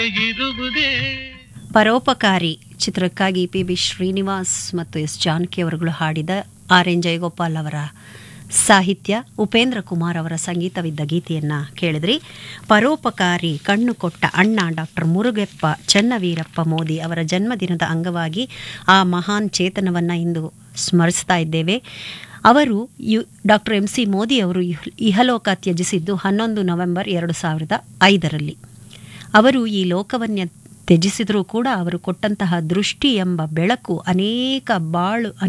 ಇರುವುದೇ ಪರೋಪಕಾರಿ ಚಿತ್ರಕ್ಕಾಗಿ P B Srinivas ಮತ್ತು ಎಸ್ ಜಾನಕಿ ಅವರುಗಳು ಹಾಡಿದ ಆರ್ ಎನ್ ಜಯಗೋಪಾಲ್ ಅವರ ಸಾಹಿತ್ಯ ಉಪೇಂದ್ರ ಕುಮಾರ್ ಅವರ ಸಂಗೀತವಿದ್ದ ಗೀತೆಯನ್ನ ಕೇಳಿದ್ರಿ ಪರೋಪಕಾರಿ ಕಣ್ಣು ಕೊಟ್ಟ ಅಣ್ಣ ಡಾಕ್ಟರ್ ಮುರುಗಪ್ಪ ಚನ್ನವೀರಪ್ಪ ಮೋದಿ ಅವರ ಜನ್ಮದಿನದ ಅಂಗವಾಗಿ ಆ ಮಹಾನ್ ಚೇತನವನ್ನು ಇಂದು ಸ್ಮರಿಸ್ತಾ ಇದ್ದೇವೆ ಅವರು ಯು ಡಾಕ್ಟರ್ ಎಂ ಸಿ ಮೋದಿ ಅವರು ಇಹ್- ಇಹಲೋಕ ತ್ಯಜಿಸಿದ್ದು ಹನ್ನೊಂದು ನವೆಂಬರ್ ಎರಡು ಸಾವಿರದ ಐದರಲ್ಲಿ ಅವರು ಈ ಲೋಕವನ್ನೇ ತ್ಯಜಿಸಿದರೂ ಕೂಡ ಅವರು ಕೊಟ್ಟಂತಹ ದೃಷ್ಟಿ ಎಂಬ ಬೆಳಕು ಅನೇಕ ಬಾಳು